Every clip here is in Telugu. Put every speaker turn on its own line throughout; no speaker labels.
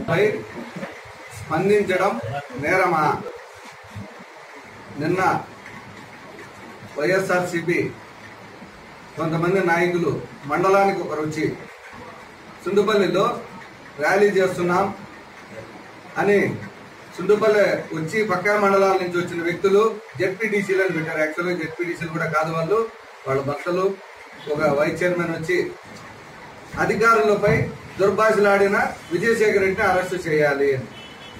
పై స్పందించడం నేరమా నిన్న వైఎస్ఆర్సిపి కొంతమంది నాయకులు మండలానికి ఒకరు వచ్చి సుండుపల్లిలో ర్యాలీ చేస్తున్నాం అని సుండుపల్లి వచ్చి పక్క మండలాల నుంచి వచ్చిన వ్యక్తులు జెడ్పీటీసీలను పెట్టారు యాక్చువల్గా జెడ్పీటీసీలు కూడా కాదు వాళ్ళు వాళ్ళ భర్తలు ఒక వైస్ చైర్మన్ వచ్చి అధికారులపై దుర్భాషలాడిన విజయశేఖర్ రెడ్డిని అరెస్ట్ చేయాలి అని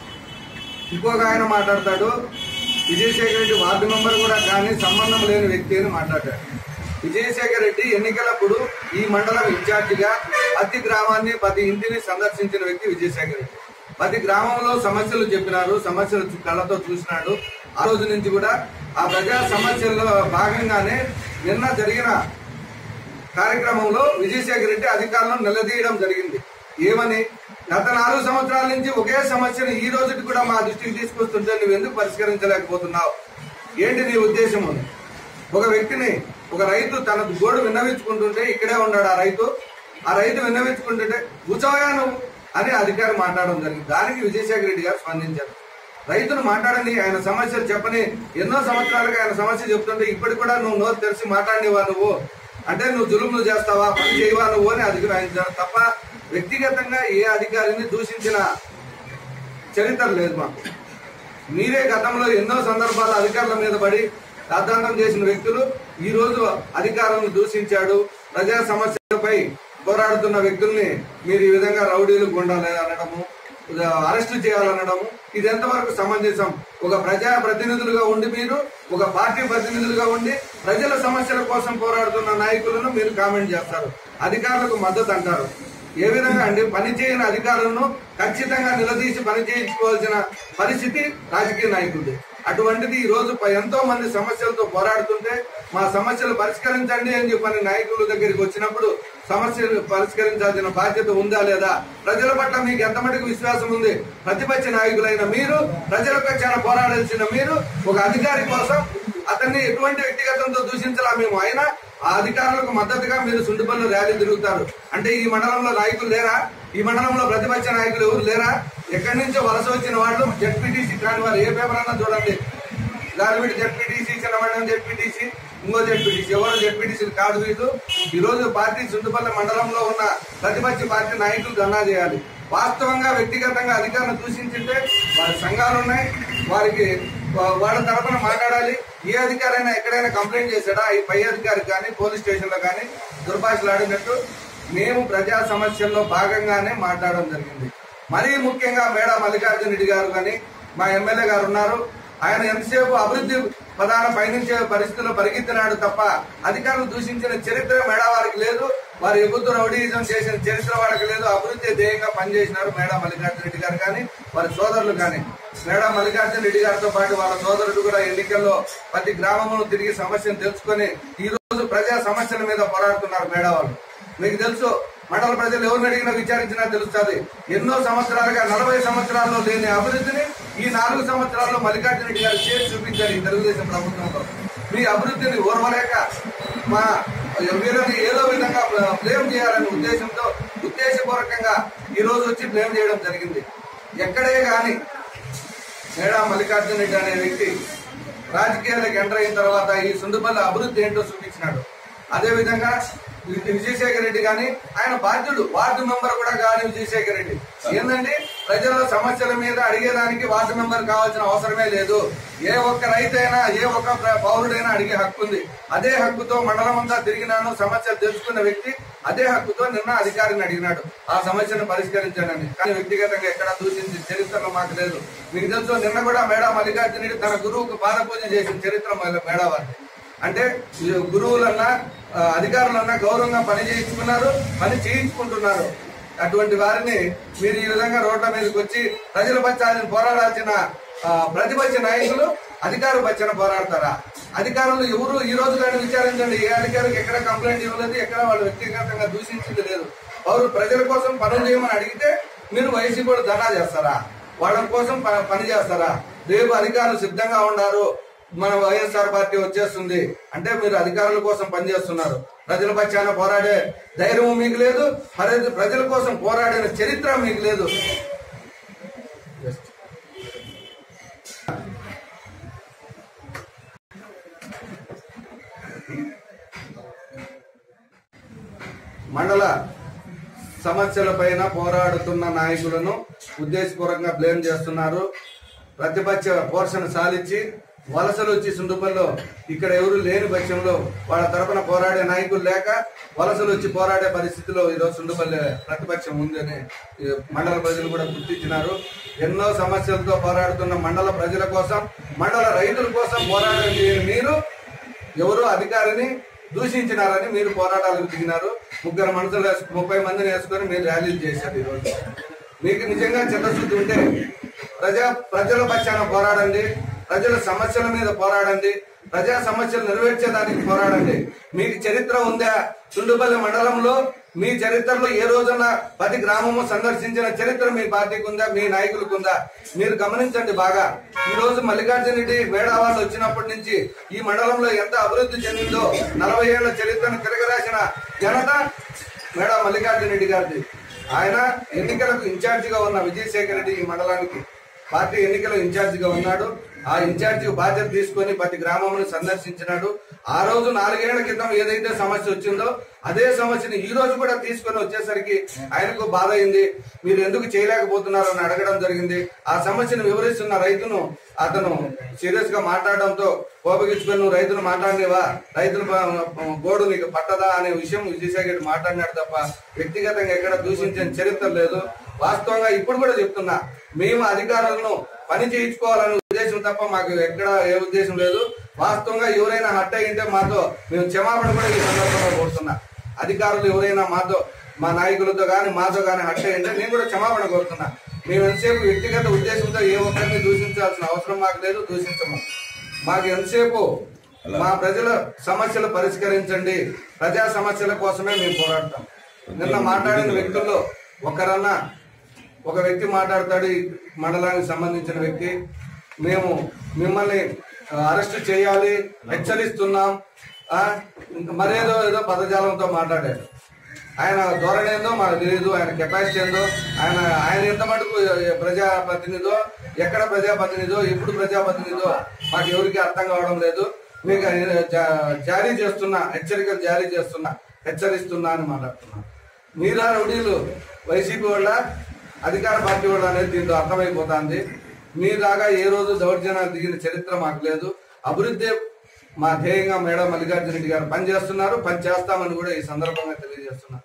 ఇంకొక ఆయన మాట్లాడతాడు విజయశేఖర్ రెడ్డి వార్డు మెంబర్ కూడా కానీ సంబంధం లేని వ్యక్తి అని మాట్లాడాడు విజయశేఖర్ రెడ్డి ఎన్నికలప్పుడు ఈ మండలం ఇన్ఛార్జిగా ప్రతి గ్రామాన్ని ప్రతి ఇంటిని సందర్శించిన వ్యక్తి విజయశేఖర్ రెడ్డి ప్రతి గ్రామంలో సమస్యలు చెప్పినారు సమస్యలు చూ- కళ్ళతో చూసినాడు ఆ రోజు నుంచి కూడా ఆ ప్రజా సమస్యల్లో భాగంగానే నిన్న జరిగిన కార్యక్రమంలో విజయశేఖర్ రెడ్డి అధికారులను నిలదీయడం జరిగింది ఏమని గత నాలుగు సంవత్సరాల నుంచి ఒకే సమస్యను ఈ రోజుకి కూడా మా దృష్టికి తీసుకొస్తుంటే నువ్వు ఎందుకు పరిష్కరించలేకపోతున్నావు ఏంటి నీ ఉద్దేశము ఒక వ్యక్తిని ఒక రైతు తన గోడు విన్నవించుకుంటుంటే ఇక్కడే ఉన్నాడు ఆ రైతు ఆ రైతు విన్నవించుకుంటుంటే కూర్చోయా నువ్వు అని అధికారి మాట్లాడడం జరిగింది దానికి విజయశేఖర రెడ్డి గారు స్పందించారు రైతును మాట్లాడండి ఆయన సమస్యలు చెప్పని ఎన్నో సంవత్సరాలుగా ఆయన సమస్య చెప్తుంటే ఇప్పటికి కూడా నువ్వు నోరు తెరిచి మాట్లాడినవా నువ్వు అంటే నువ్వు జులుములు చేస్తావా పని చేయవా నువ్వు అని అధికారించారు తప్ప వ్యక్తిగతంగా ఏ అధికారిని దూషించిన చరిత్ర లేదు మాకు మీరే గతంలో ఎన్నో సందర్భాలు అధికారుల మీద పడి రాద్ధాంతం చేసిన వ్యక్తులు ఈ రోజు అధికారులను దూషించాడు ప్రజా సమస్యలపై పోరాడుతున్న వ్యక్తుల్ని మీరు ఈ విధంగా రౌడీలు గుండాలి అనడము అరెస్ట్ చేయాలనడము ఇది ఎంతవరకు సమంజసం ఒక ప్రజా ప్రతినిధులుగా ఉండి మీరు ఒక పార్టీ ప్రతినిధులుగా ఉండి ప్రజల సమస్యల కోసం పోరాడుతున్న నాయకులను మీరు కామెంట్ చేస్తారు అధికారులకు మద్దతు అంటారు ఏ విధంగా అండి పని చేయని అధికారులను ఖచ్చితంగా నిలదీసి పని చేయించుకోవాల్సిన పరిస్థితి రాజకీయ నాయకులది అటువంటిది ఈ రోజు ప- ఎంతో మంది సమస్యలతో పోరాడుతుంటే మా సమస్యలు పరిష్కరించండి అని చెప్పని నాయకుల దగ్గరికి వచ్చినప్పుడు సమస్యలు పరిష్కరించాల్సిన బాధ్యత ఉందా లేదా ప్రజల పట్ల మీకు ఎంత మటుకు విశ్వాసం ఉంది ప్రతిపక్ష నాయకులైన మీరు ప్రజల పక్షాన పోరాడాల్సిన మీరు ఒక అధికారి కోసం అతన్ని ఎటువంటి వ్యక్తిగతంతో దూషించలా మేము అయినా ఆ అధికారులకు మద్దతుగా మీరు సుండుపల్లి ర్యాలీ తిరుగుతారు అంటే ఈ మండలంలో నాయకులు లేరా ఈ మండలంలో ప్రతిపక్ష నాయకులు ఎవరు లేరా ఎక్కడి నుంచో వలస వచ్చిన వాళ్ళు జడ్పీటీసీ కాని వారు ఏ పేపర్ అన్నా చూడండి గార్మెంట్ జడ్పీటీసీ చిన్నమండలం జడ్పీటీసీ ఇంకో జడ్పీటీసీ ఎవరు జడ్పీటీసీ కాదు వీళ్ళు ఈ రోజు పార్టీ సుండుపల్లి మండలంలో ఉన్న ప్రతిపక్ష పార్టీ నాయకులు ధర్నా చేయాలి వాస్తవంగా వ్యక్తిగతంగా అధికారులను దూషించింటే వారి సంఘాలు ఉన్నాయి వారికి వా- వాళ్ళ తరపున మాట్లాడాలి ఏ అధికారైనా ఎక్కడైనా కంప్లైంట్ చేశాడా ఈ పై అధికారి కానీ పోలీస్ స్టేషన్ లో కానీ దుర్భాషలు ఆడినట్టు మేము ప్రజా సమస్యల్లో భాగంగానే మాట్లాడడం జరిగింది మరీ ముఖ్యంగా మేడా మల్లికార్జున రెడ్డి గారు కానీ మా ఎమ్మెల్యే గారు ఉన్నారు ఆయన ఎంతసేపు అభివృద్ధి ప్రధాన పయనించే పరిస్థితుల్లో పరిగెత్తినాడు తప్ప అధికారులు దూషించిన చరిత్ర మేడా వారికి లేదు వారు ఎగుతూ రౌడీజం చేసిన చరిత్ర వాళ్ళకి లేదు అభివృద్ధి ధ్యేయంగా పనిచేసినారు మేడా మల్లికార్జున రెడ్డి గారు కానీ వారి సోదరులు కానీ మేడా మల్లికార్జున రెడ్డి గారితో పాటు వాళ్ళ సోదరుడు కూడా ఎన్నికల్లో ప్రతి గ్రామంలో తిరిగి సమస్యను తెలుసుకొని ఈ రోజు ప్రజా సమస్యల మీద పోరాడుతున్నారు మేడా వాళ్ళు మీకు తెలుసు మండల ప్రజలు ఎవరిని అడిగినా విచారించినా తెలుస్తుంది ఎన్నో సంవత్సరాలుగా నలభై సంవత్సరాల్లో లేని అభివృద్ధిని ఈ నాలుగు సంవత్సరాల్లో మల్లికార్జున రెడ్డి గారు చేసి చూపించారు ఈ తెలుగుదేశం ప్రభుత్వంలో మీ అభివృద్ధిని ఓర్వలేక మా వీళ్ళని ఏదో విధంగా బ్లేమ్ చేయాలనే ఉద్దేశంతో ఉద్దేశపూర్వకంగా ఈ రోజు వచ్చి బ్లేమ్ చేయడం జరిగింది ఎక్కడే గాని మేడా మల్లికార్జున రెడ్డి అనే వ్యక్తి రాజకీయాలకు ఎంటర్ అయిన తర్వాత ఈ సుండుపల్లి అభివృద్ధి ఏంటో చూపించినాడు అదే విధంగా వి- విజయశేఖర్ రెడ్డి కానీ ఆయన బాధ్యుడు వార్డు మెంబర్ కూడా కాని విజయశేఖర్ రెడ్డి ఏంటంటే ప్రజల సమస్యల మీద అడిగేదానికి వార్డు మెంబర్ కావాల్సిన అవసరమే లేదు ఏ ఒక్క రైతైనా ఏ ఒక్క ప్ర- పౌరుడైనా అడిగే హక్కు ఉంది అదే హక్కుతో మండలం అంతా తిరిగినాను సమస్యలు తెలుసుకున్న వ్యక్తి అదే హక్కుతో నిన్న అధికారిని అడిగినాడు ఆ సమస్యను పరిష్కరించానని కానీ వ్యక్తిగతంగా ఎక్కడ దూషించి చరిత్రలో మాకు లేదు మీకు తెలుసు నిన్న కూడా మేడా మల్లికార్జున రెడ్డి తన గురువుకు పాదపూజ చేసిన చరిత్ర మేడా- మేడా వారిది అంటే ఈ గురువులన్నా ఆ, అధికారులన్నా గౌరవంగా పని చేయించుకున్నారు పని చేయించుకుంటున్నారు అటువంటి వారిని మీరు ఈ విధంగా రోడ్ల మీదకి వచ్చి ప్రజల పక్షాన్ని పోరాడాల్సిన ఆ, ప్రతిపక్ష నాయకులు అధికారుల పక్షాన పోరాడతారా అధికారులు ఎవరు ఈ రోజు కానీ విచారించండి ఏ అధికారికి ఎక్కడ కంప్లైంట్ ఇవ్వలేదు ఎక్కడ వాళ్ళు వ్యక్తిగతంగా దూషించింది లేదు పౌరు ప్రజల కోసం పనులు చేయమని అడిగితే మీరు వైసీపీ కూడా ధర్నా చేస్తారా వాళ్ళ కోసం ప- పని చేస్తారా రేపు అధికారులు సిద్ధంగా ఉన్నారు మన వైఎస్ఆర్ పార్టీ వచ్చేస్తుంది అంటే మీరు అధికారుల కోసం పనిచేస్తున్నారు ప్రజల పక్షాన పోరాడే ధైర్యం మీకు లేదు మరి ప్రజల కోసం పోరాడిన చరిత్ర మీకు లేదు మండల సమస్యలపైన పోరాడుతున్న నాయకులను ఉద్దేశపూర్వకంగా బ్లేమ్ చేస్తున్నారు ప్రతిపక్ష పోర్షన్ సాలిచ్చి వలసలు వచ్చి సుండుపల్లో ఇక్కడ ఎవరు లేని పక్షంలో వాళ్ళ తరపున పోరాడే నాయకులు లేక వలసలు వచ్చి పోరాడే పరిస్థితిలో ఈరోజు సుండుపల్లి ప్రతిపక్షం ఉందని ఈ మండల ప్రజలు కూడా గుర్తించినారు ఎన్నో సమస్యలతో పోరాడుతున్న మండల ప్రజల కోసం మండల రైతుల కోసం పోరాడే మీరు ఎవరో అధికారిని దూషించినారని మీరు పోరాటాలకు దిగినారు ముగ్గురు మనుషులు వేసు- ముప్పై మందిని వేసుకొని మీరు ర్యాలీలు చేశారు ఈరోజు మీకు నిజంగా చిత్తశుద్ధి ఉంటే ప్రజా ప్రజల పక్షాన పోరాడండి ప్రజల సమస్యల మీద పోరాడండి ప్రజా సమస్యలు నెరవేర్చేదానికి పోరాడండి మీకు చరిత్ర ఉందా చుండుపల్లి మండలంలో మీ చరిత్రలో ఏ రోజున ప్రతి గ్రామము సందర్శించిన చరిత్ర మీ పార్టీకి ఉందా మీ నాయకులకు ఉందా మీరు గమనించండి బాగా ఈ రోజు మల్లికార్జున రెడ్డి మేడావాళ్ళు వచ్చినప్పటి నుంచి ఈ మండలంలో ఎంత అభివృద్ధి చెందిందో నలభై ఏళ్ల చరిత్రను తిరగరాసిన ఘనత మేడా మల్లికార్జున రెడ్డి గారిది ఆయన ఎన్నికలకు ఇన్ఛార్జిగా ఉన్న విజయశేఖర రెడ్డి ఈ మండలానికి పార్టీ ఎన్నికల ఇన్ఛార్జిగా ఉన్నాడు ఆ ఇన్ఛార్జి బాధ్యత తీసుకొని ప్రతి గ్రామంలో సందర్శించినాడు ఆ రోజు నాలుగేళ్ల క్రితం ఏదైతే సమస్య వచ్చిందో అదే సమస్యని ఈ రోజు కూడా తీసుకొని వచ్చేసరికి ఆయనకు బాధ అయింది మీరు ఎందుకు చేయలేకపోతున్నారు అని అడగడం జరిగింది ఆ సమస్యను వివరిస్తున్న రైతును అతను సీరియస్ గా మాట్లాడడంతో కోపగించుకొని నువ్వు రైతులు మాట్లాడినవా రైతుల ప- గోడు నీకు పట్టదా అనే విషయం విజయసాయి రెడ్డి మాట్లాడినాడు తప్ప వ్యక్తిగతంగా ఎక్కడ దూషించిన చరిత్ర లేదు వాస్తవంగా ఇప్పుడు కూడా చెప్తున్నా మేము అధికారులను పని చేయించుకోవాలనే ఉద్దేశం తప్ప మాకు ఎక్కడ ఏ ఉద్దేశం లేదు వాస్తవంగా ఎవరైనా హట్ అయ్యింటే మాతో మేము క్షమాపణ కూడా ఈ సందర్భంగా కోరుతున్నా అధికారులు ఎవరైనా మాతో మా నాయకులతో కానీ మాతో కానీ హట్ అయ్యింటే నేను కూడా క్షమాపణ కోరుతున్నా మేము ఎంతసేపు వ్యక్తిగత ఉద్దేశంతో ఏ ఒక్కరిని దూషించాల్సిన అవసరం మాకు లేదు దూషించము మాకు ఎంతసేపు మా ప్రజల సమస్యలు పరిష్కరించండి ప్రజా సమస్యల కోసమే మేము పోరాడతాం నిన్న మాట్లాడిన వ్యక్తుల్లో ఒకరన్నా ఒక వ్యక్తి మాట్లాడతాడు ఈ మండలానికి సంబంధించిన వ్యక్తి మేము మిమ్మల్ని ఆ, అరెస్ట్ చేయాలి హెచ్చరిస్తున్నాం ఆ, ఇంకా మరేదో ఏదో పదజాలంతో మాట్లాడాడు ఆయన ధోరణి ఏందో మాకు తెలియదు ఆయన కెపాసిటీ ఏందో ఆయన ఆయన ఎంత మటుకు ప్రజాప్రతినిధో ఎక్కడ ప్రజాప్రతినిధో ఎప్పుడు ప్రజాప్రతినిధో మాకు ఎవరికి అర్థం కావడం లేదు మీకు ఆయన జా- జారీ చేస్తున్నా హెచ్చరికలు జారీ చేస్తున్నా హెచ్చరిస్తున్నా అని మాట్లాడుతున్నా మీరా రౌడీలు వైసీపీ వాళ్ళ అధికార పార్టీ వాళ్ళ అనేది దీంతో అర్థమైపోతుంది మీ దాకా ఏ రోజు దౌర్జన్యాలు దిగిన చరిత్ర మాకు లేదు అభివృద్ధి మా ధ్యేయంగా మేడం మల్లికార్జున రెడ్డి గారు పనిచేస్తున్నారు పని చేస్తామని కూడా ఈ సందర్భంగా తెలియజేస్తున్నారు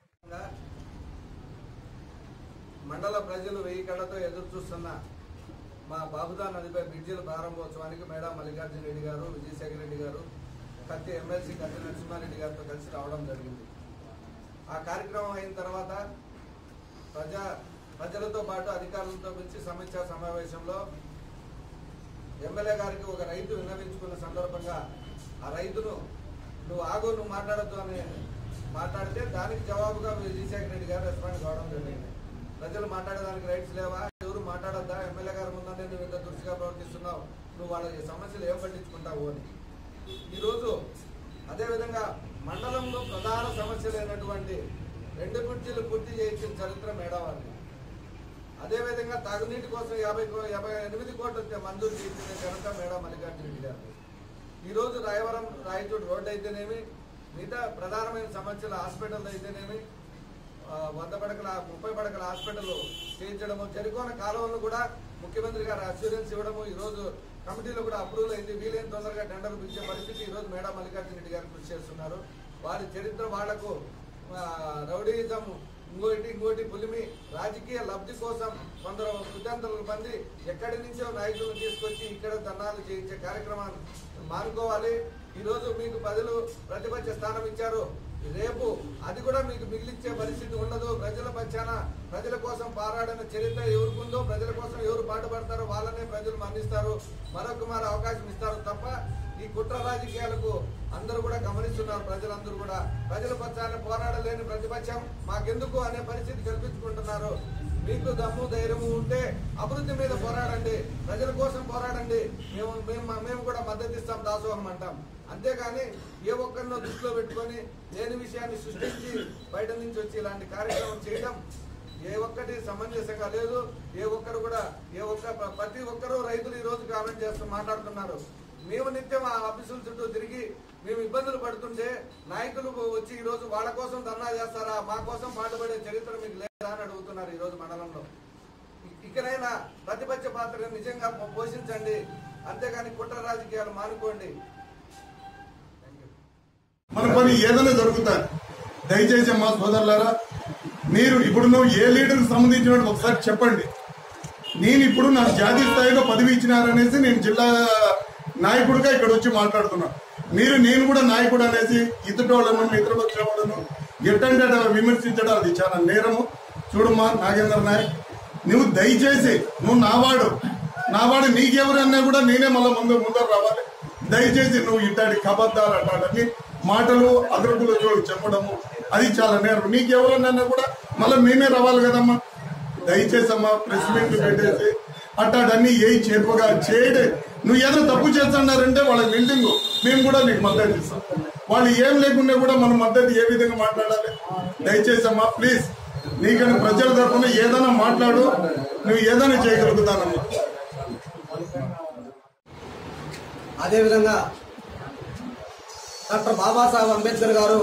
మండల ప్రజలు వెయ్యి కళ్ళతో ఎదురు చూస్తున్న మా బాబుదా నదిపై బ్రిడ్జిల ప్రారంభోత్సవానికి మేడం మల్లికార్జున రెడ్డి గారు విజయశేఖర రెడ్డి గారు కత్తి ఎమ్మెల్సీ కత్తి నరసింహారెడ్డి గారితో కలిసి రావడం జరిగింది ఆ కార్యక్రమం అయిన తర్వాత ప్రజా ప్రజలతో పాటు అధికారులతో పిలిచి సమీక్షా సమావేశంలో ఎమ్మెల్యే గారికి ఒక రైతు విన్నవించుకున్న సందర్భంగా ఆ రైతును నువ్వు ఆగు నువ్వు మాట్లాడద్దు అని మాట్లాడితే దానికి జవాబుగా విజయశేఖర రెడ్డి గారు రెస్పాండ్ కావడం జరిగింది ప్రజలు మాట్లాడడానికి రైట్స్ లేవా ఎవరు మాట్లాడొద్దా ఎమ్మెల్యే గారు ముందంటే నువ్వు ఇంత దురుసుగా ప్రవర్తిస్తున్నావు నువ్వు వాళ్ళ సమస్యలు ఏం పట్టించుకుంటావు అని ఈరోజు అదేవిధంగా మండలంలో ప్రధాన సమస్యలైనటువంటి రెండు కుర్చీలు పూర్తి చేయించిన చరిత్ర మేడావారిది అదేవిధంగా తాగునీటి కోసం యాభై కో- యాభై ఎనిమిది కోట్ల మంజూరు చేసిన ఘనత మేడం మల్లికార్జున రెడ్డి గారు ఈ రోజు రాయవరం రాయచోటి రోడ్డు అయితేనేమి మిగతా ప్రధానమైన సమస్యల హాస్పిటల్ అయితేనేమి ఆ, వంద పడకల ముప్పై పడకల హాస్పిటల్ చేయించడము జరికోన కాలువలను కూడా ముఖ్యమంత్రి గారు అష్యూరెన్స్ ఇవ్వడము ఈ రోజు కమిటీలో కూడా అప్రూవల్ అయింది వీలైన తొందరగా టెండర్ పిలిచే పరిస్థితి ఈ రోజు మేడం మల్లికార్జున రెడ్డి గారు కృషి చేస్తున్నారు వారి చరిత్ర వాళ్లకు ఆ, రౌడీయిజం ఇంకోటి ఇంకోటి పులిమి రాజకీయ లబ్ధి కోసం కొందరు కుతంత్రులు మంది ఎక్కడి నుంచో నాయకులను తీసుకొచ్చి ఇక్కడ ధర్నాలు చేయించే కార్యక్రమాన్ని మానుకోవాలి ఈ రోజు మీకు ప్రజలు ప్రతిపక్ష స్థానం ఇచ్చారు రేపు అది కూడా మీకు మిగిలిచ్చే పరిస్థితి ఉండదు ప్రజల పక్షాన ప్రజల కోసం పోరాడిన చరిత్ర ఎవరికుందో ప్రజల కోసం ఎవరు పాటుపడతారో వాళ్ళనే ప్రజలు మన్నిస్తారు మరొక మరి అవకాశం ఇస్తారు తప్ప ఈ కుట్ర రాజకీయాలకు అందరూ కూడా గమనిస్తున్నారు ప్రజలందరూ కూడా ప్రజల పక్షాన పోరాడలేని ప్రతిపక్షం మాకెందుకు అనే పరిస్థితి కల్పించుకుంటున్నారు మీకు దమ్ము ధైర్యము ఉంటే అభివృద్ధి మీద పోరాడండి ప్రజల కోసం పోరాడండి మేము మేము మేము కూడా మద్దతు ఇస్తాం దాసోహం అంటాం అంతేగాని ఏ ఒక్కరినో దృష్టిలో పెట్టుకొని లేని విషయాన్ని సృష్టించి బయట నుంచి వచ్చి ఇలాంటి కార్యక్రమం చేయడం ఏ ఒక్కటి సమంజసంగా లేదు ఏ ఒక్కరు కూడా ఏ ఒక్క ప్ర- ప్రతి ఒక్కరూ రైతులు ఈ రోజు కామెంట్ చేస్తూ మాట్లాడుతున్నారు మేము నిత్యం ఆ ఆఫీసుల చుట్టూ తిరిగి మేము ఇబ్బందులు పడుతుంటే నాయకులు వచ్చి ఈ రోజు వాళ్ళ కోసం ధర్నా చేస్తారా మా కోసం పాటుపడే చరిత్ర మీకు లేదా అని అడుగుతున్నారు ఈ రోజు మండలంలో ఇ- ఇకనైనా ప్రతిపక్ష పాత్ర నిజంగా పో- పోషించండి అంతేగాని కుట్ర రాజకీయాలు మానుకోండి థ్యాంక్ యూ
మన పని ఏదైనా జరుగుతాయి దయచేసి అమ్మా సోదరులారా మీరు ఇప్పుడు నువ్వు ఏ లీడర్కి సంబంధించినట్టు ఒకసారి చెప్పండి నేను ఇప్పుడు నాకు జాతీయ స్థాయిలో పదవి ఇచ్చినారనేసి నేను జిల్లా నాయకుడిగా ఇక్కడ వచ్చి మాట్లాడుతున్నా మీరు నేను కూడా నాయకుడు అనేసి ఇతరులను మిత్రపక్ష వాళ్ళను ఎట్టంటే అట్లా విమర్శించడం అది చాలా నేరము చూడమ్మా నాగేంద్ర నాయక్ నువ్వు దయచేసి నువ్వు నావాడు నావాడు నీకెవరన్నా కూడా నేనే మళ్ళీ ముందు ముందర రావాలి దయచేసి నువ్వు ఇట్లాంటి కబద్దాలు అట్లాంటి మాటలు అగ్రకుల చోటు చెప్పడము అది చాలా నేరం నీకెవరన్నా కూడా మళ్ళీ మేమే రావాలి కదమ్మా దయచేసి అమ్మా ప్రెస్ మీట్ పెట్టేసి అట్టాడన్నీ ఏ చేరువగా చేయడే నువ్వు ఏదో తప్పు చేస్తున్నారంటే వాళ్ళ బిల్డింగ్ మేము కూడా నీకు మద్దతు ఇస్తాం వాళ్ళు ఏం లేకుండా కూడా మన మద్దతు ఏ విధంగా మాట్లాడాలి దయచేసి అమ్మా ప్లీజ్ నీకని ప్రజల తరఫున ఏదైనా మాట్లాడు నువ్వు ఏదైనా చేయగలుగుతానమ్మా
అదేవిధంగా డాక్టర్ బాబాసాహెబ్ అంబేద్కర్ గారు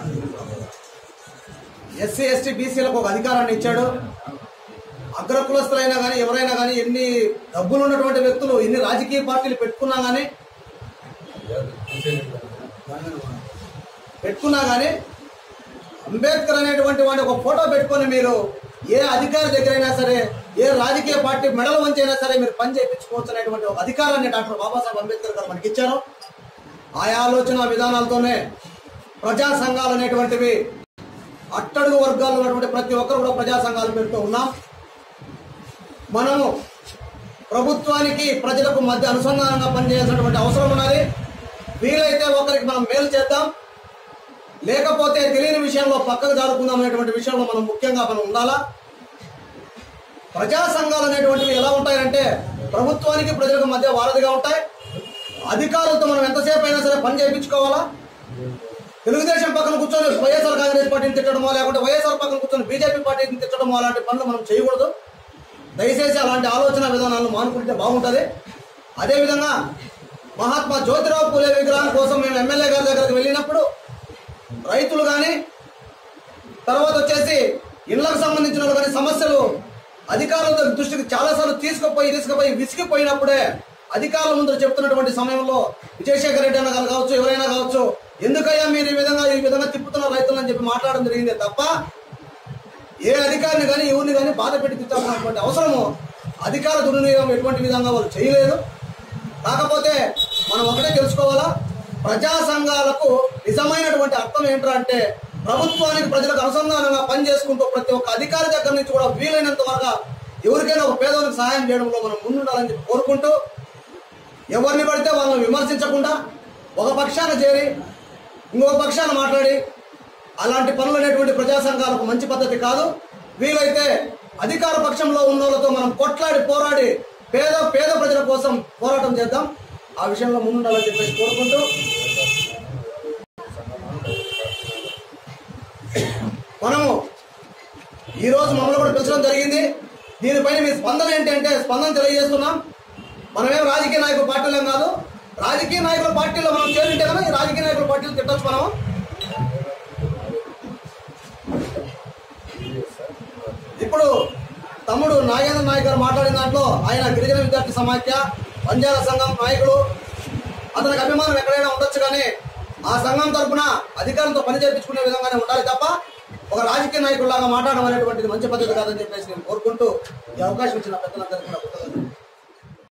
ఎస్సీ ఎస్టీ బీసీలకు ఒక అధికారాన్ని ఇచ్చాడు అగ్రకులస్తులైనా కానీ ఎవరైనా కానీ ఎన్ని డబ్బులు ఉన్నటువంటి వ్యక్తులు ఎన్ని రాజకీయ పార్టీలు పెట్టుకున్నా కానీ పెట్టుకున్నా కానీ అంబేద్కర్ అనేటువంటి వాడిని ఒక ఫోటో పెట్టుకొని మీరు ఏ అధికారి దగ్గరైనా సరే ఏ రాజకీయ పార్టీ మెడల్ వంచైనా సరే మీరు పని చేయించుకోవచ్చు అనేటువంటి ఒక అధికారాన్ని డాక్టర్ బాబాసాహెబ్ అంబేద్కర్ గారు మనకి ఇచ్చారు ఆ ఆలోచన విధానాలతోనే ప్రజా సంఘాలు అనేటువంటివి అట్టడుగు వర్గాల్లో ఉన్నటువంటి ప్రతి ఒక్కరు కూడా ప్రజా సంఘాలు పెడుతూ ఉన్నాం మనము ప్రభుత్వానికి ప్రజలకు మధ్య అనుసంధానంగా పనిచేయాల్సినటువంటి అవసరం ఉన్నది వీలైతే ఒకరికి మనం మేలు చేద్దాం లేకపోతే తెలియని విషయంలో పక్కకు జారుకుందాం అనేటువంటి విషయంలో మనం ముఖ్యంగా మనం ఉండాలా ప్రజా సంఘాలు అనేటువంటివి ఎలా ఉంటాయంటే ప్రభుత్వానికి ప్రజలకు మధ్య వారధిగా ఉంటాయి అధికారులతో మనం ఎంతసేపు అయినా సరే పని చేయించుకోవాలా తెలుగుదేశం పక్కన కూర్చొని వైఎస్ఆర్ కాంగ్రెస్ పార్టీని తిట్టడమో లేకుంటే వైఎస్ఆర్ పక్కన కూర్చొని బీజేపీ పార్టీని తిట్టడమో అలాంటి పనులు మనం చేయకూడదు దయచేసి అలాంటి ఆలోచన విధానాలను మానుకుంటే బాగుంటుంది అదేవిధంగా మహాత్మా జ్యోతిరావు పూలే విగ్రహం కోసం మేము ఎమ్మెల్యే గారి దగ్గరకు వెళ్ళినప్పుడు రైతులు కానీ తర్వాత వచ్చేసి ఇళ్లకు సంబంధించిన వాళ్ళు కానీ సమస్యలు అధికారుల దృష్టికి చాలాసార్లు తీసుకుపోయి తీసుకుపోయి విసిగిపోయినప్పుడే అధికారుల ముందు చెప్తున్నటువంటి సమయంలో విజయశేఖర రెడ్డి అన్న గారు కావచ్చు ఎవరైనా కావచ్చు ఎందుకయ్యా మీరు ఈ విధంగా ఈ విధంగా తిప్పుతున్న రైతులని చెప్పి మాట్లాడడం జరిగిందే తప్ప ఏ అధికారిని కానీ ఎవరిని కానీ బాధ పెట్టి తిట్టాల్సినటువంటి అవసరము అధికార దుర్వినియోగం ఎటువంటి విధంగా వాళ్ళు చేయలేదు కాకపోతే మనం ఒకటే తెలుసుకోవాలా ప్రజా సంఘాలకు నిజమైనటువంటి అర్థం ఏంట్రా అంటే ప్రభుత్వానికి ప్రజలకు అనుసంధానంగా పనిచేసుకుంటూ ప్రతి ఒక్క అధికారి దగ్గర నుంచి కూడా వీలైనంత వరకు ఎవరికైనా ఒక పేదవానికి సహాయం చేయడంలో మనం ముందుండాలని చెప్పి కోరుకుంటూ ఎవరిని పడితే వాళ్ళని విమర్శించకుండా ఒక పక్షాన చేరి ఇంకొక పక్షాన మాట్లాడి అలాంటి పనులు అనేటువంటి ప్రజా సంఘాలకు మంచి పద్ధతి కాదు వీలైతే అధికార పక్షంలో ఉన్న వాళ్ళతో మనం కొట్లాడి పోరాడి పేద పేద ప్రజల కోసం పోరాటం చేద్దాం ఆ విషయంలో ముందుండాలని చెప్పేసి కోరుకుంటూ మనము ఈ రోజు మమ్మల్ని కూడా పిలిచడం జరిగింది దీనిపైన మీ స్పందన ఏంటంటే స్పందన తెలియజేస్తున్నాం మనమేం రాజకీయ నాయకుల పార్టీలం కాదు రాజకీయ నాయకుల పార్టీలో మనం చేరింటే కదా ఈ రాజకీయ నాయకుల పార్టీలు తిట్టచ్చు మనం ఇప్పుడు తమ్ముడు నాగేంద్ర నాయక్ గారు మాట్లాడిన దాంట్లో ఆయన గిరిజన విద్యార్థి సమాఖ్య బంజారా సంఘం నాయకులు అతనికి అభిమానం ఎక్కడైనా ఉండొచ్చు కానీ ఆ సంఘం తరపున అధికారులతో పని చేయించుకునే విధంగానే ఉండాలి తప్ప ఒక రాజకీయ నాయకుల్లాగా మాట్లాడడం అనేటువంటిది మంచి పద్ధతి కాదని చెప్పేసి నేను కోరుకుంటూ ఈ అవకాశం ఇచ్చిన పెద్దలందరికీ కూడా కృతజ్ఞతలు